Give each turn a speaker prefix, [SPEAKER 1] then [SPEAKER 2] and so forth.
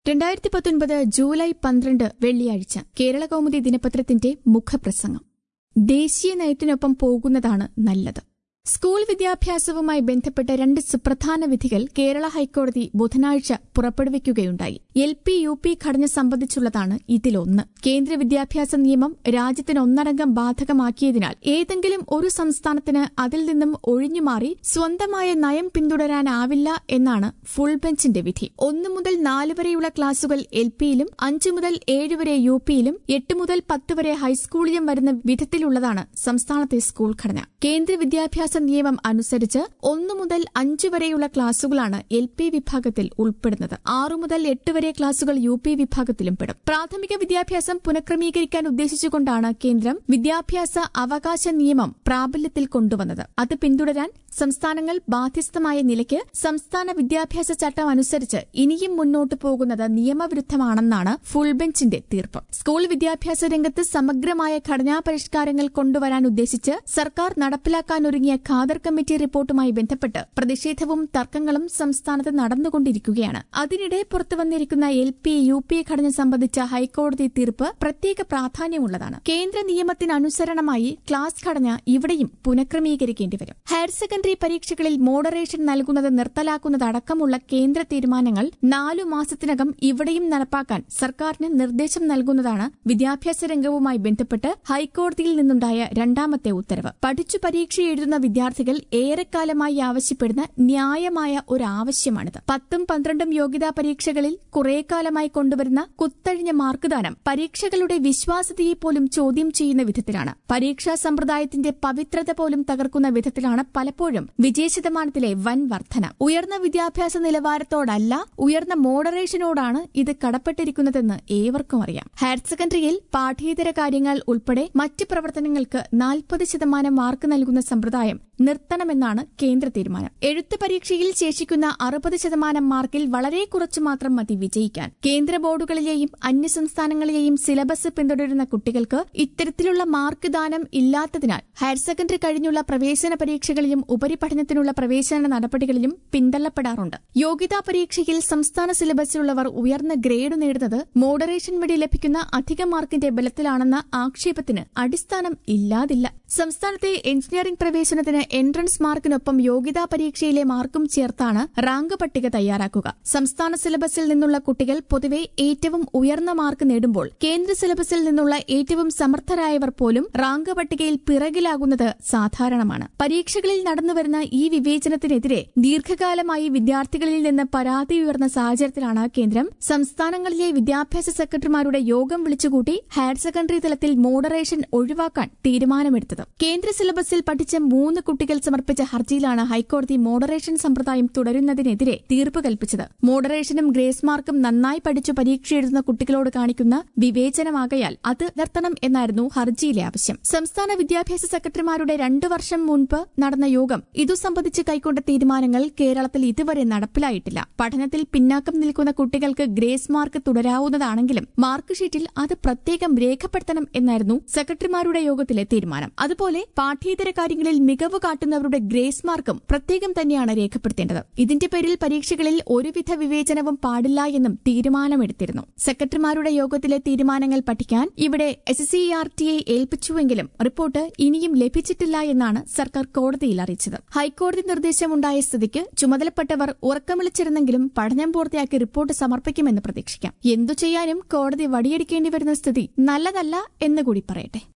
[SPEAKER 1] രണ്ടായിരത്തി പത്തൊൻപത് ജൂലൈ പന്ത്രണ്ട് വെള്ളിയാഴ്ച കേരള കൗമുദി ദിനപത്രത്തിന്റെ മുഖപ്രസംഗം ദേശീയ നയത്തിനൊപ്പം പോകുന്നതാണ് നല്ലത് സ്കൂൾ വിദ്യാഭ്യാസവുമായി ബന്ധപ്പെട്ട രണ്ട് സുപ്രധാന വിധികൾ കേരള ഹൈക്കോടതി ബുധനാഴ്ച പുറപ്പെടുവിക്കുകയുണ്ടായി എൽ പി യു പി ഘടന സംബന്ധിച്ചുള്ളതാണ് ഇതിലൊന്ന് കേന്ദ്ര വിദ്യാഭ്യാസ നിയമം രാജ്യത്തിനൊന്നടങ്കം ബാധകമാക്കിയതിനാൽ ഏതെങ്കിലും ഒരു സംസ്ഥാനത്തിന് അതിൽ നിന്നും ഒഴിഞ്ഞുമാറി സ്വന്തമായ നയം പിന്തുടരാനാവില്ല എന്നാണ് ഫുൾ ബെഞ്ചിന്റെ വിധി ഒന്നു മുതൽ നാല് വരെയുള്ള ക്ലാസുകൾ എൽ പിയിലും അഞ്ചു മുതൽ ഏഴ് വരെ യു പിയിലും എട്ട് മുതൽ പത്ത് വരെ ഹൈസ്കൂളിലും വരുന്ന വിധത്തിലുള്ളതാണ് സംസ്ഥാനത്തെ സ്കൂൾ ഘടന കേന്ദ്ര വിദ്യാഭ്യാസ നിയമം അനുസരിച്ച് ഒന്നു മുതൽ അഞ്ചു വരെയുള്ള ക്ലാസുകളാണ് എൽ പി വിഭാഗത്തിൽ ഉൾപ്പെടുന്നത് ആറു മുതൽ എട്ട് വരെ ക്ലാസുകൾ യു പി വിഭാഗത്തിലും പെടും പ്രാഥമിക വിദ്യാഭ്യാസം പുനഃക്രമീകരിക്കാൻ ഉദ്ദേശിച്ചുകൊണ്ടാണ് കേന്ദ്രം വിദ്യാഭ്യാസ അവകാശ നിയമം പ്രാബല്യത്തിൽ കൊണ്ടുവന്നത് അത് പിന്തുടരാൻ സംസ്ഥാനങ്ങൾ ബാധ്യസ്ഥമായ നിലയ്ക്ക് സംസ്ഥാന വിദ്യാഭ്യാസ ചട്ടം അനുസരിച്ച് ഇനിയും മുന്നോട്ടു പോകുന്നത് നിയമവിരുദ്ധമാണെന്നാണ് ഫുൾ ബെഞ്ചിന്റെ തീർപ്പ് സ്കൂൾ വിദ്യാഭ്യാസ രംഗത്ത് സമഗ്രമായ ഘടനാ പരിഷ്കാരങ്ങൾ കൊണ്ടുവരാൻ ഉദ്ദേശിച്ച് സർക്കാർ നടപ്പിലാക്കാനൊരുങ്ങിയ ഖാദർ കമ്മിറ്റി റിപ്പോർട്ടുമായി ബന്ധപ്പെട്ട് പ്രതിഷേധവും തർക്കങ്ങളും സംസ്ഥാനത്ത് നടന്നുകൊണ്ടിരിക്കുകയാണ് അതിനിടെ പുറത്തുവന്നിരിക്കുന്ന എൽ പി യു പി ഘടന സംബന്ധിച്ച ഹൈക്കോടതി തീർപ്പ് പ്രത്യേക പ്രാധാന്യമുള്ളതാണ് കേന്ദ്ര നിയമത്തിനനുസരണമായി ക്ലാസ് ഘടന ഇവിടെയും പുനഃക്രമീകരിക്കേണ്ടി വരും ഹയർ സെക്കൻഡറി പരീക്ഷകളിൽ മോഡറേഷൻ നൽകുന്നത് നിർത്തലാക്കുന്നതടക്കമുള്ള കേന്ദ്ര തീരുമാനങ്ങൾ നാലു മാസത്തിനകം ഇവിടെയും നടപ്പാക്കാൻ സർക്കാരിന് നിർദ്ദേശം നൽകുന്നതാണ് വിദ്യാഭ്യാസ രംഗവുമായി ബന്ധപ്പെട്ട് ഹൈക്കോടതിയിൽ നിന്നുണ്ടായ രണ്ടാമത്തെ ഉത്തരവ് പഠിച്ചു പരീക്ഷ എഴുതുന്ന വിദ്യാർത്ഥികൾ ഏറെക്കാലമായി ആവശ്യപ്പെടുന്ന ന്യായമായ ഒരു ആവശ്യമാണിത് പത്തും പന്ത്രണ്ടും യോഗ്യതാ പരീക്ഷകളിൽ കുറെ കാലമായി കൊണ്ടുവരുന്ന കുത്തഴിഞ്ഞ മാർക്കുദാനം പരീക്ഷകളുടെ വിശ്വാസ്യതയെ പോലും ചോദ്യം ചെയ്യുന്ന വിധത്തിലാണ് പരീക്ഷാ സമ്പ്രദായത്തിന്റെ പവിത്രത പോലും തകർക്കുന്ന വിധത്തിലാണ് പലപ്പോഴും വിജയശതമാനത്തിലെ വൻ വർധന ഉയർന്ന വിദ്യാഭ്യാസ നിലവാരത്തോടല്ല ഉയർന്ന മോഡറേഷനോടാണ് ഇത് കടപ്പെട്ടിരിക്കുന്നതെന്ന് ഏവർക്കും അറിയാം ഹയർ സെക്കൻഡറിയിൽ പാഠ്യേതര കാര്യങ്ങൾ ഉൾപ്പെടെ മറ്റ് പ്രവർത്തനങ്ങൾക്ക് നാൽപ്പത് ശതമാനം മാർക്ക് നൽകുന്ന സമ്പ്രദായം നിർത്തണമെന്നാണ് കേന്ദ്ര തീരുമാനം എഴുത്ത് പരീക്ഷയിൽ ശേഷിക്കുന്ന അറുപത് ശതമാനം മാർക്കിൽ വളരെ കുറച്ചു മാത്രം മതി വിജയിക്കാൻ കേന്ദ്ര ബോർഡുകളിലെയും അന്യസംസ്ഥാനങ്ങളിലെയും സിലബസ് പിന്തുടരുന്ന കുട്ടികൾക്ക് ഇത്തരത്തിലുള്ള മാർക്ക് ദാനം ഇല്ലാത്തതിനാൽ ഹയർ സെക്കൻഡറി കഴിഞ്ഞുള്ള പ്രവേശന പരീക്ഷകളിലും ഉപരിപഠനത്തിനുള്ള പ്രവേശന നടപടികളിലും പിന്തള്ളപ്പെടാറുണ്ട് യോഗ്യതാ പരീക്ഷയിൽ സംസ്ഥാന സിലബസിലുള്ളവർ ഉയർന്ന ഗ്രേഡ് നേടുന്നത് മോഡറേഷൻ വഴി ലഭിക്കുന്ന അധിക മാർക്കിന്റെ ബലത്തിലാണെന്ന ആക്ഷേപത്തിന് അടിസ്ഥാനം ഇല്ലാതില്ല സംസ്ഥാനത്തെ എഞ്ചിനീയറിംഗ് പ്രവേശനത്തിന് എൻട്രൻസ് മാർക്കിനൊപ്പം യോഗ്യതാ പരീക്ഷയിലെ മാർക്കും ചേർത്താണ് റാങ്ക് പട്ടിക തയ്യാറാക്കുക സംസ്ഥാന സിലബസിൽ നിന്നുള്ള കുട്ടികൾ പൊതുവെ ഏറ്റവും ഉയർന്ന മാർക്ക് നേടുമ്പോൾ കേന്ദ്ര സിലബസിൽ നിന്നുള്ള ഏറ്റവും സമർത്ഥരായവർ പോലും റാങ്ക് പട്ടികയിൽ പിറകിലാകുന്നത് സാധാരണമാണ് പരീക്ഷകളിൽ നടന്നുവരുന്ന ഈ വിവേചനത്തിനെതിരെ ദീർഘകാലമായി വിദ്യാർത്ഥികളിൽ നിന്ന് പരാതി ഉയർന്ന സാഹചര്യത്തിലാണ് കേന്ദ്രം സംസ്ഥാനങ്ങളിലെ വിദ്യാഭ്യാസ സെക്രട്ടറിമാരുടെ യോഗം വിളിച്ചുകൂട്ടി ഹയർ സെക്കൻഡറി തലത്തിൽ മോഡറേഷൻ ഒഴിവാക്കാൻ തീരുമാനമെടുത്തത് കേന്ദ്ര സിലബസിൽ പഠിച്ച മൂന്ന് കുട്ടികൾ സമർപ്പിച്ച ഹർജിയിലാണ് ഹൈക്കോടതി മോഡറേഷൻ സമ്പ്രദായം തുടരുന്നതിനെതിരെ തീർപ്പ് കൽപ്പിച്ചത് മോഡറേഷനും ഗ്രേസ് മാർക്കും നന്നായി പഠിച്ചു പരീക്ഷ എഴുതുന്ന കുട്ടികളോട് കാണിക്കുന്ന വിവേചനമാകയാൽ അത് നിർത്തണം എന്നായിരുന്നു ഹർജിയിലെ ആവശ്യം സംസ്ഥാന വിദ്യാഭ്യാസ സെക്രട്ടറിമാരുടെ രണ്ടു വർഷം മുൻപ് നടന്ന യോഗം ഇതു സംബന്ധിച്ച് കൈക്കൊണ്ട തീരുമാനങ്ങൾ കേരളത്തിൽ ഇതുവരെ നടപ്പിലായിട്ടില്ല പഠനത്തിൽ പിന്നാക്കം നിൽക്കുന്ന കുട്ടികൾക്ക് ഗ്രേസ് മാർക്ക് തുടരാവുന്നതാണെങ്കിലും മാർക്ക് ഷീറ്റിൽ അത് പ്രത്യേകം രേഖപ്പെടുത്തണം എന്നായിരുന്നു സെക്രട്ടറിമാരുടെ യോഗത്തിലെ തീരുമാനം അതുപോലെ പാഠ്യേതര കാര്യങ്ങളിൽ മികവ് കാട്ടുന്നവരുടെ ഗ്രേസ് മാർക്കും പ്രത്യേകം തന്നെയാണ് രേഖപ്പെടുത്തേണ്ടത് ഇതിന്റെ പേരിൽ പരീക്ഷകളിൽ ഒരുവിധ വിവേചനവും പാടില്ല എന്നും തീരുമാനമെടുത്തിരുന്നു സെക്രട്ടറിമാരുടെ യോഗത്തിലെ തീരുമാനങ്ങൾ പഠിക്കാൻ ഇവിടെ എസ് സി ആർ ടിയെ ഏൽപ്പിച്ചുവെങ്കിലും റിപ്പോർട്ട് ഇനിയും ലഭിച്ചിട്ടില്ല എന്നാണ് സർക്കാർ കോടതിയിൽ അറിയിച്ചത് ഹൈക്കോടതി നിർദ്ദേശമുണ്ടായ സ്ഥിതിക്ക് ചുമതലപ്പെട്ടവർ ഉറക്കം വിളിച്ചിരുന്നെങ്കിലും പഠനം പൂർത്തിയാക്കി റിപ്പോർട്ട് സമർപ്പിക്കുമെന്ന് പ്രതീക്ഷിക്കാം എന്തു ചെയ്യാനും കോടതി വടിയടിക്കേണ്ടി വരുന്ന സ്ഥിതി നല്ലതല്ല എന്നുകൂടി പറയട്ടെ